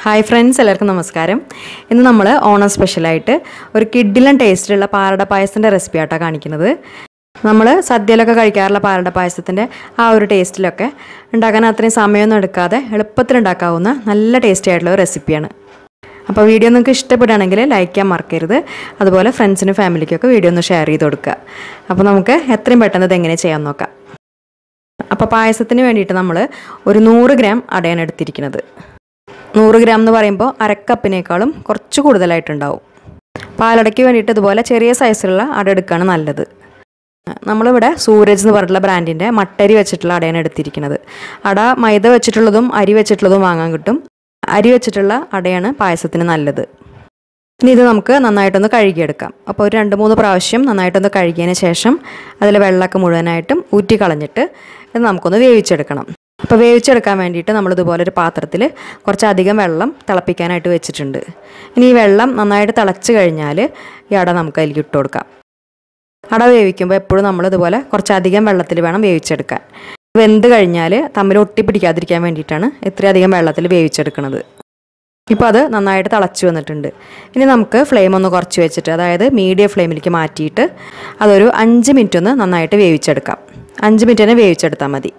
hi friends എല്ലാവർക്കും നമസ്കാരം ഇന്ന് നമ്മൾ ഓണം സ്പെഷ്യലായിട്ട് ഒരു കിഡിലൻ ടേസ്റ്റിലുള്ള പാലട പായസത്തിൻ്റെ റെസിപ്പി ആട്ടോ കാണിക്കുന്നത് നമ്മൾ സദ്യയിലൊക്കെ കഴിക്കാറുള്ള പാലട പായസത്തിൻ്റെ ആ ഒരു ടേസ്റ്റിലൊക്കെ ഉണ്ടാക്കാൻ അത്രയും സമയമൊന്നും എടുക്കാതെ എളുപ്പത്തിൽ ഉണ്ടാക്കാവുന്ന നല്ല ടേസ്റ്റി ആയിട്ടുള്ള ഒരു റെസിപ്പിയാണ് അപ്പോൾ വീഡിയോ നിങ്ങൾക്ക് ഇഷ്ടപ്പെടുകയാണെങ്കിൽ ലൈക്ക് ചെയ്യാൻ മറക്കരുത് അതുപോലെ ഫ്രണ്ട്സിനും ഫാമിലിക്കൊക്കെ വീഡിയോ ഒന്ന് ഷെയർ ചെയ്ത് കൊടുക്കുക അപ്പോൾ നമുക്ക് എത്രയും പെട്ടെന്ന് ഇത് എങ്ങനെ ചെയ്യാൻ നോക്കാം അപ്പോൾ പായസത്തിന് വേണ്ടിയിട്ട് നമ്മൾ ഒരു നൂറ് ഗ്രാം അടയാണ് എടുത്തിരിക്കുന്നത് നൂറ് ഗ്രാം എന്ന് പറയുമ്പോൾ അരക്കപ്പിനേക്കാളും കുറച്ച് കൂടുതലായിട്ടുണ്ടാവും പാലടയ്ക്ക് വേണ്ടിയിട്ട് ഇതുപോലെ ചെറിയ സൈസിലുള്ള അട എടുക്കുകയാണ് നല്ലത് നമ്മളിവിടെ സൂരജ് എന്ന് പറഞ്ഞിട്ടുള്ള ബ്രാൻഡിൻ്റെ മട്ടരി വെച്ചിട്ടുള്ള അടയാണ് എടുത്തിരിക്കുന്നത് അട മൈദ വെച്ചിട്ടുള്ളതും അരി വെച്ചിട്ടുള്ളതും വാങ്ങാൻ കിട്ടും അരി വെച്ചിട്ടുള്ള അടയാണ് പായസത്തിന് നല്ലത് ഇനി ഇത് നമുക്ക് നന്നായിട്ടൊന്ന് കഴുകിയെടുക്കാം അപ്പോൾ ഒരു രണ്ട് മൂന്ന് പ്രാവശ്യം നന്നായിട്ടൊന്ന് കഴുകിയതിന് ശേഷം അതിൽ വെള്ളമൊക്കെ മുഴുവനായിട്ടും ഊറ്റി കളഞ്ഞിട്ട് ഇത് നമുക്കൊന്ന് വേവിച്ചെടുക്കണം അപ്പോൾ വേവിച്ചെടുക്കാൻ വേണ്ടിയിട്ട് നമ്മൾ ഇതുപോലെ ഒരു പാത്രത്തിൽ കുറച്ചധികം വെള്ളം തിളപ്പിക്കാനായിട്ട് വെച്ചിട്ടുണ്ട് ഇനി ഈ വെള്ളം നന്നായിട്ട് തിളച്ച് കഴിഞ്ഞാൽ ഈ അട നമുക്ക് അതിലേക്ക് ഇട്ട് കൊടുക്കാം അട വേവിക്കുമ്പോൾ എപ്പോഴും നമ്മൾ ഇതുപോലെ കുറച്ചധികം വെള്ളത്തിൽ വേണം വേവിച്ചെടുക്കാൻ വെന്ത് കഴിഞ്ഞാൽ തമ്മിൽ ഒട്ടിപ്പിടിക്കാതിരിക്കാൻ വേണ്ടിയിട്ടാണ് ഇത്രയധികം വെള്ളത്തിൽ വേവിച്ചെടുക്കുന്നത് ഇപ്പോൾ അത് നന്നായിട്ട് തിളച്ച് വന്നിട്ടുണ്ട് ഇനി നമുക്ക് ഫ്ലെയിം ഒന്ന് കുറച്ച് വെച്ചിട്ട് അതായത് മീഡിയം ഫ്ലെയിമിലേക്ക് മാറ്റിയിട്ട് അതൊരു അഞ്ച് മിനിറ്റ് ഒന്ന് നന്നായിട്ട് വേവിച്ചെടുക്കാം അഞ്ച് മിനിറ്റ് തന്നെ വേവിച്ചെടുത്താൽ മതി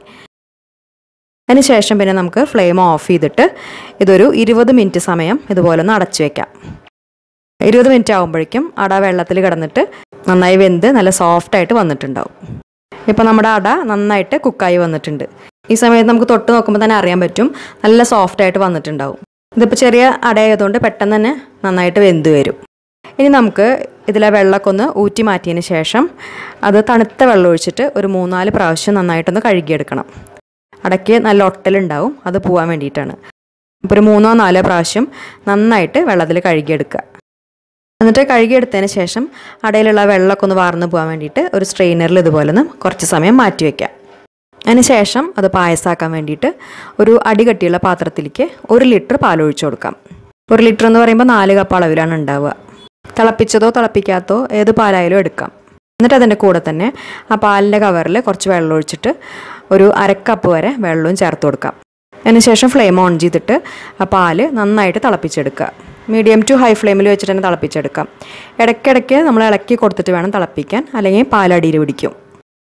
അതിന് ശേഷം പിന്നെ നമുക്ക് ഫ്ലെയിം ഓഫ് ചെയ്തിട്ട് ഇതൊരു ഇരുപത് മിനിറ്റ് സമയം ഇതുപോലെ ഒന്ന് അടച്ചു വെക്കാം ഇരുപത് മിനിറ്റ് ആകുമ്പോഴേക്കും അട വെള്ളത്തിൽ കിടന്നിട്ട് നന്നായി വെന്ത് നല്ല സോഫ്റ്റായിട്ട് വന്നിട്ടുണ്ടാവും ഇപ്പോൾ നമ്മുടെ അട നന്നായിട്ട് കുക്കായി വന്നിട്ടുണ്ട് ഈ സമയത്ത് നമുക്ക് തൊട്ട് നോക്കുമ്പോൾ തന്നെ അറിയാൻ പറ്റും നല്ല സോഫ്റ്റായിട്ട് വന്നിട്ടുണ്ടാവും ഇതിപ്പോൾ ചെറിയ അടയായതുകൊണ്ട് പെട്ടെന്ന് തന്നെ നന്നായിട്ട് വെന്ത് വരും ഇനി നമുക്ക് ഇതിലെ വെള്ളമൊക്കെ ഒന്ന് ഊറ്റി മാറ്റിയതിന് ശേഷം അത് തണുത്ത വെള്ളം ഒഴിച്ചിട്ട് ഒരു മൂന്നാല് പ്രാവശ്യം നന്നായിട്ടൊന്ന് കഴുകിയെടുക്കണം അടയ്ക്ക് നല്ല ഒട്ടലുണ്ടാവും അത് പോകാൻ വേണ്ടിയിട്ടാണ് ഇപ്പോൾ ഒരു മൂന്നോ നാലോ പ്രാവശ്യം നന്നായിട്ട് വെള്ളത്തിൽ കഴുകിയെടുക്കുക എന്നിട്ട് കഴുകിയെടുത്തതിന് ശേഷം അടയിലുള്ള വെള്ളമൊക്കെ ഒന്ന് വാർന്നു പോകാൻ വേണ്ടിയിട്ട് ഒരു സ്ട്രെയിനറിൽ ഇതുപോലെ ഒന്ന് കുറച്ച് സമയം മാറ്റി വയ്ക്കാം അതിന് ശേഷം അത് പായസമാക്കാൻ വേണ്ടിയിട്ട് ഒരു അടികട്ടിയുള്ള പാത്രത്തിലേക്ക് ഒരു ലിറ്റർ പാൽ ഒഴിച്ചു കൊടുക്കാം ഒരു ലിറ്റർ എന്ന് പറയുമ്പോൾ നാല് കപ്പ് അളവിലാണ് ഉണ്ടാവുക തിളപ്പിച്ചതോ തിളപ്പിക്കാത്തോ ഏത് പാലായാലും എടുക്കാം എന്നിട്ട് അതിൻ്റെ കൂടെ തന്നെ ആ പാലിൻ്റെ കവറിൽ കുറച്ച് വെള്ളം ഒഴിച്ചിട്ട് ഒരു അരക്കപ്പ് വരെ വെള്ളവും ചേർത്ത് കൊടുക്കാം അതിനുശേഷം ഫ്ലെയിം ഓൺ ചെയ്തിട്ട് ആ പാല് നന്നായിട്ട് തിളപ്പിച്ചെടുക്കുക മീഡിയം ടു ഹൈ ഫ്ലെയിമിൽ വെച്ചിട്ട് തന്നെ തിളപ്പിച്ചെടുക്കാം ഇടയ്ക്കിടയ്ക്ക് നമ്മൾ ഇളക്കി കൊടുത്തിട്ട് വേണം തിളപ്പിക്കാൻ അല്ലെങ്കിൽ പാലടിയിൽ പിടിക്കും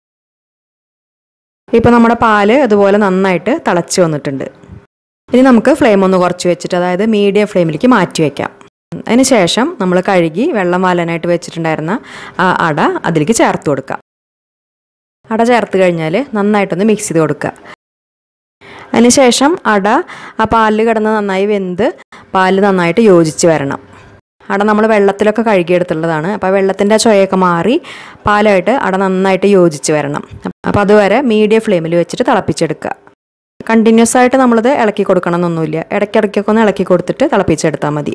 ഇപ്പോൾ നമ്മുടെ പാല് അതുപോലെ നന്നായിട്ട് തിളച്ച് വന്നിട്ടുണ്ട് ഇനി നമുക്ക് ഫ്ലെയിം ഒന്ന് കുറച്ച് വെച്ചിട്ട് അതായത് മീഡിയം ഫ്ലെയിമിലേക്ക് മാറ്റി വയ്ക്കാം അതിന് ശേഷം നമ്മൾ കഴുകി വെള്ളം വാലാനായിട്ട് വെച്ചിട്ടുണ്ടായിരുന്ന ആ അട അതിലേക്ക് ചേർത്ത് കൊടുക്കാം അട ചേർത്ത് കഴിഞ്ഞാൽ നന്നായിട്ടൊന്ന് മിക്സ് ചെയ്ത് കൊടുക്കുക അതിനുശേഷം അട ആ പാലിൽ കിടന്ന് നന്നായി വെന്ത് പാല് നന്നായിട്ട് യോജിച്ച് വരണം അട നമ്മൾ വെള്ളത്തിലൊക്കെ കഴുകിയെടുത്തുള്ളതാണ് അപ്പോൾ വെള്ളത്തിൻ്റെ ചുവയൊക്കെ മാറി പാലായിട്ട് അട നന്നായിട്ട് യോജിച്ച് വരണം അപ്പോൾ അതുവരെ മീഡിയം ഫ്ലെയിമിൽ വെച്ചിട്ട് തിളപ്പിച്ചെടുക്കുക കണ്ടിന്യൂസ് ആയിട്ട് നമ്മളിത് ഇളക്കി കൊടുക്കണം എന്നൊന്നുമില്ല ഇടയ്ക്കിടയ്ക്കൊക്കെ ഒന്ന് ഇളക്കി കൊടുത്തിട്ട് തിളപ്പിച്ചെടുത്താൽ മതി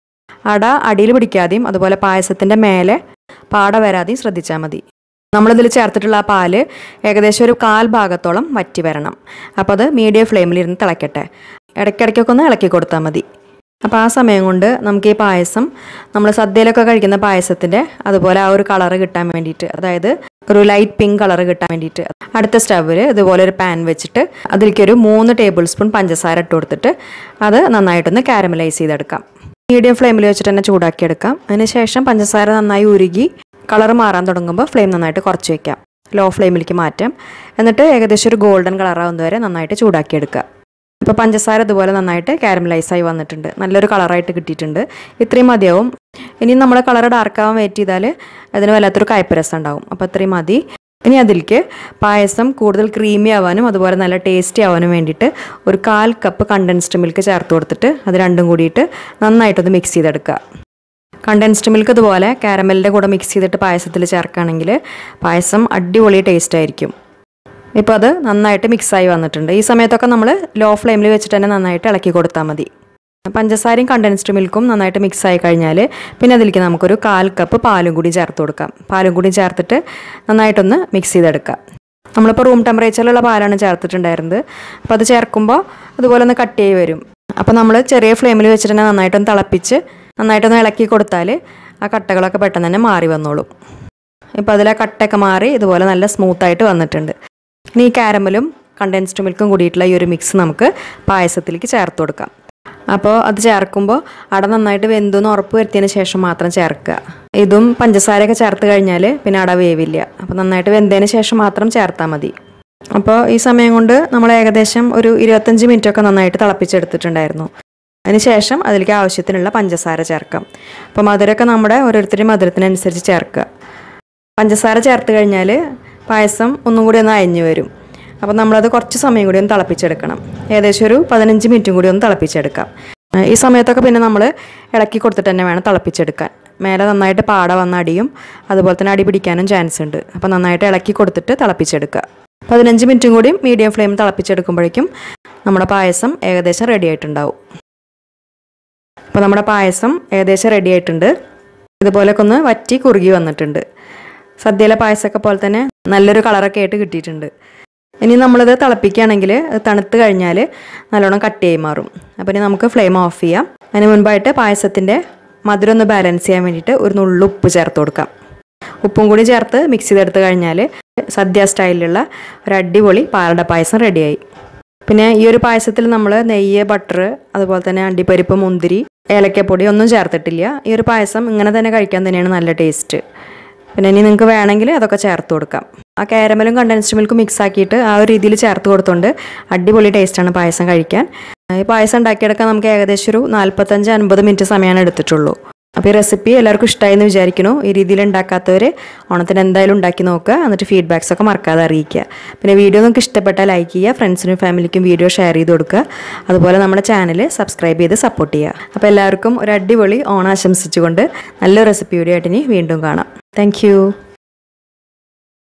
അട അടിയിൽ പിടിക്കാതെയും അതുപോലെ പായസത്തിൻ്റെ മേലെ പാട വരാതെയും ശ്രദ്ധിച്ചാൽ മതി നമ്മളിതിൽ ചേർത്തിട്ടുള്ള ആ പാല് ഏകദേശം ഒരു കാൽ ഭാഗത്തോളം വറ്റി വരണം അപ്പോൾ അത് മീഡിയം ഫ്ലെയിമിലിരുന്ന് തിളയ്ക്കട്ടെ ഇടയ്ക്കിടയ്ക്കൊക്കെ ഒന്ന് ഇളക്കി കൊടുത്താൽ മതി അപ്പോൾ ആ സമയം കൊണ്ട് നമുക്ക് ഈ പായസം നമ്മൾ സദ്യയിലൊക്കെ കഴിക്കുന്ന പായസത്തിൻ്റെ അതുപോലെ ആ ഒരു കളറ് കിട്ടാൻ വേണ്ടിയിട്ട് അതായത് ഒരു ലൈറ്റ് പിങ്ക് കളറ് കിട്ടാൻ വേണ്ടിയിട്ട് അടുത്ത സ്റ്റവിൽ ഇതുപോലെ ഒരു പാൻ വെച്ചിട്ട് അതിലേക്ക് ഒരു മൂന്ന് ടേബിൾ സ്പൂൺ പഞ്ചസാര ഇട്ട് കൊടുത്തിട്ട് അത് നന്നായിട്ടൊന്ന് കാരമലൈസ് ചെയ്തെടുക്കാം മീഡിയം ഫ്ലെയിമിൽ വെച്ചിട്ട് തന്നെ ചൂടാക്കിയെടുക്കാം അതിനുശേഷം പഞ്ചസാര നന്നായി ഉരുകി കളർ മാറാൻ തുടങ്ങുമ്പോൾ ഫ്ലെയിം നന്നായിട്ട് കുറച്ച് വെക്കാം ലോ ഫ്ലെയിമിലേക്ക് മാറ്റാം എന്നിട്ട് ഏകദേശം ഒരു ഗോൾഡൻ കളറാവുന്നവരെ നന്നായിട്ട് ചൂടാക്കിയെടുക്കുക ഇപ്പോൾ പഞ്ചസാര ഇതുപോലെ നന്നായിട്ട് കാരമലൈസായി വന്നിട്ടുണ്ട് നല്ലൊരു കളറായിട്ട് കിട്ടിയിട്ടുണ്ട് ഇത്രയും മതിയാവും ഇനി നമ്മൾ കളർ ഡാർക്കാവാൻ വെയിറ്റ് ചെയ്താൽ അതിന് വല്ലാത്തൊരു കയ്പ്പ് ഉണ്ടാവും അപ്പോൾ ഇത്രയും മതി ഇനി അതിലേക്ക് പായസം കൂടുതൽ ക്രീമി ആവാനും അതുപോലെ നല്ല ടേസ്റ്റി ആവാനും വേണ്ടിയിട്ട് ഒരു കാൽ കപ്പ് കണ്ടൻസ്ഡ് മിൽക്ക് ചേർത്ത് കൊടുത്തിട്ട് അത് രണ്ടും കൂടിയിട്ട് നന്നായിട്ടൊന്ന് മിക്സ് ചെയ്തെടുക്കുക കണ്ടൻസ്ഡ് മിൽക്ക് ഇതുപോലെ കാരമലിൻ്റെ കൂടെ മിക്സ് ചെയ്തിട്ട് പായസത്തിൽ ചേർക്കുകയാണെങ്കിൽ പായസം അടിപൊളി ടേസ്റ്റ് ആയിരിക്കും ഇപ്പോൾ അത് നന്നായിട്ട് മിക്സായി വന്നിട്ടുണ്ട് ഈ സമയത്തൊക്കെ നമ്മൾ ലോ ഫ്ലെയിമിൽ വെച്ചിട്ട് തന്നെ നന്നായിട്ട് ഇളക്കി കൊടുത്താൽ മതി പഞ്ചസാരയും കണ്ടൻസ്ഡ് മിൽക്കും നന്നായിട്ട് മിക്സായി കഴിഞ്ഞാൽ പിന്നെ അതിലേക്ക് നമുക്കൊരു കാൽ കപ്പ് പാലും കൂടി ചേർത്ത് കൊടുക്കാം പാലും കൂടി ചേർത്തിട്ട് നന്നായിട്ടൊന്ന് മിക്സ് ചെയ്തെടുക്കാം നമ്മളിപ്പോൾ റൂം ടെമ്പറേച്ചറിലുള്ള പാലാണ് ചേർത്തിട്ടുണ്ടായിരുന്നത് അപ്പോൾ അത് ചേർക്കുമ്പോൾ അതുപോലെ ഒന്ന് കട്ട് ചെയ്ത് വരും അപ്പോൾ നമ്മൾ ചെറിയ ഫ്ലെയിമിൽ വെച്ചിട്ട് തന്നെ നന്നായിട്ടൊന്ന് തിളപ്പിച്ച് നന്നായിട്ടൊന്ന് ഇളക്കി കൊടുത്താൽ ആ കട്ടകളൊക്കെ പെട്ടെന്ന് തന്നെ മാറി വന്നോളും ഇപ്പോൾ അതിലെ കട്ടയൊക്കെ മാറി ഇതുപോലെ നല്ല സ്മൂത്തായിട്ട് വന്നിട്ടുണ്ട് ഇനി ഈ കാരമലും കണ്ടൻസ്ഡ് മിൽക്കും കൂടിയിട്ടുള്ള ഈ ഒരു മിക്സ് നമുക്ക് പായസത്തിലേക്ക് ചേർത്ത് കൊടുക്കാം അപ്പോൾ അത് ചേർക്കുമ്പോൾ അട നന്നായിട്ട് വെന്തെന്ന് ഉറപ്പ് വരുത്തിയതിന് ശേഷം മാത്രം ചേർക്കുക ഇതും പഞ്ചസാരയൊക്കെ ചേർത്ത് കഴിഞ്ഞാൽ പിന്നെ അട വേവില്ല അപ്പോൾ നന്നായിട്ട് വെന്തതിന് ശേഷം മാത്രം ചേർത്താൽ മതി അപ്പോൾ ഈ സമയം കൊണ്ട് നമ്മൾ ഏകദേശം ഒരു ഇരുപത്തഞ്ച് മിനിറ്റൊക്കെ നന്നായിട്ട് തിളപ്പിച്ചെടുത്തിട്ടുണ്ടായിരുന്നു അതിനുശേഷം അതിലേക്ക് ആവശ്യത്തിനുള്ള പഞ്ചസാര ചേർക്കാം അപ്പോൾ മധുരമൊക്കെ നമ്മുടെ ഓരോരുത്തരുടെയും മധുരത്തിനനുസരിച്ച് ചേർക്കുക പഞ്ചസാര ചേർത്ത് കഴിഞ്ഞാൽ പായസം ഒന്നും കൂടി ഒന്ന് അയഞ്ഞു വരും അപ്പോൾ നമ്മളത് കുറച്ച് സമയം കൂടി ഒന്ന് തിളപ്പിച്ചെടുക്കണം ഏകദേശം ഒരു പതിനഞ്ച് മിനിറ്റും കൂടി ഒന്ന് തിളപ്പിച്ചെടുക്കാം ഈ സമയത്തൊക്കെ പിന്നെ നമ്മൾ ഇളക്കി കൊടുത്തിട്ട് തന്നെ വേണം തിളപ്പിച്ചെടുക്കാൻ മേലെ നന്നായിട്ട് പാട വന്ന അടിയും അതുപോലെ തന്നെ അടി പിടിക്കാനും ചാൻസ് ഉണ്ട് അപ്പോൾ നന്നായിട്ട് ഇളക്കി കൊടുത്തിട്ട് തിളപ്പിച്ചെടുക്കുക പതിനഞ്ച് മിനിറ്റും കൂടി മീഡിയം ഫ്ലെയിം തിളപ്പിച്ചെടുക്കുമ്പോഴേക്കും നമ്മുടെ പായസം ഏകദേശം റെഡി ആയിട്ടുണ്ടാവും അപ്പോൾ നമ്മുടെ പായസം ഏകദേശം റെഡി ആയിട്ടുണ്ട് ഇതുപോലൊക്കെ ഒന്ന് വറ്റി കുറുകി വന്നിട്ടുണ്ട് സദ്യയിലെ പായസമൊക്കെ പോലെ തന്നെ നല്ലൊരു കളറൊക്കെ ആയിട്ട് കിട്ടിയിട്ടുണ്ട് ഇനി നമ്മളിത് തിളപ്പിക്കുകയാണെങ്കിൽ അത് തണുത്ത് കഴിഞ്ഞാൽ നല്ലോണം കട്ടിയായി മാറും അപ്പോൾ ഇനി നമുക്ക് ഫ്ലെയിം ഓഫ് ചെയ്യാം അതിന് മുൻപായിട്ട് പായസത്തിൻ്റെ മധുരം ഒന്ന് ബാലൻസ് ചെയ്യാൻ വേണ്ടിയിട്ട് ഒരു നുള്ളു ഉപ്പ് ചേർത്ത് കൊടുക്കാം ഉപ്പും കൂടി ചേർത്ത് മിക്സ് ചെയ്തെടുത്ത് കഴിഞ്ഞാൽ സദ്യ സ്റ്റൈലിലുള്ള ഒരു അടിപൊളി പാലട പായസം റെഡിയായി പിന്നെ ഈ ഒരു പായസത്തിൽ നമ്മൾ നെയ്യ് ബട്ടർ അതുപോലെ തന്നെ അണ്ടിപ്പരിപ്പ് മുന്തിരി ഏലക്കപ്പൊടി ഒന്നും ചേർത്തിട്ടില്ല ഈ ഒരു പായസം ഇങ്ങനെ തന്നെ കഴിക്കാൻ തന്നെയാണ് നല്ല ടേസ്റ്റ് പിന്നെ ഇനി നിങ്ങൾക്ക് വേണമെങ്കിൽ അതൊക്കെ ചേർത്ത് കൊടുക്കാം ആ കാരമലും കണ്ടൻസ്ഡ് മിൽക്കും മിക്സ് ആക്കിയിട്ട് ആ ഒരു രീതിയിൽ ചേർത്ത് കൊടുത്തുകൊണ്ട് അടിപൊളി ടേസ്റ്റാണ് പായസം കഴിക്കാൻ ഈ പായസം ഉണ്ടാക്കിയെടുക്കാൻ നമുക്ക് ഏകദേശം ഒരു നാൽപ്പത്തഞ്ച് അൻപത് മിനിറ്റ് സമയമാണ് എടുത്തിട്ടുള്ളൂ അപ്പോൾ ഈ റെസിപ്പി എല്ലാവർക്കും ഇഷ്ടമായി എന്ന് വിചാരിക്കുന്നു ഈ രീതിയിൽ ഉണ്ടാക്കാത്തവർ ഓണത്തിന് എന്തായാലും ഉണ്ടാക്കി നോക്കുക എന്നിട്ട് ഫീഡ്ബാക്സ് ഒക്കെ മറക്കാതെ അറിയിക്കുക പിന്നെ വീഡിയോ നിങ്ങൾക്ക് ഇഷ്ടപ്പെട്ടാൽ ലൈക്ക് ചെയ്യുക ഫ്രണ്ട്സിനും ഫാമിലിക്കും വീഡിയോ ഷെയർ ചെയ്ത് കൊടുക്കുക അതുപോലെ നമ്മുടെ ചാനൽ സബ്സ്ക്രൈബ് ചെയ്ത് സപ്പോർട്ട് ചെയ്യുക അപ്പോൾ എല്ലാവർക്കും ഒരു അടിപൊളി ഓണം ആശംസിച്ചുകൊണ്ട് നല്ല റെസിപ്പി വീഡിയോ ആയിട്ട് ഇനി വീണ്ടും കാണാം താങ്ക്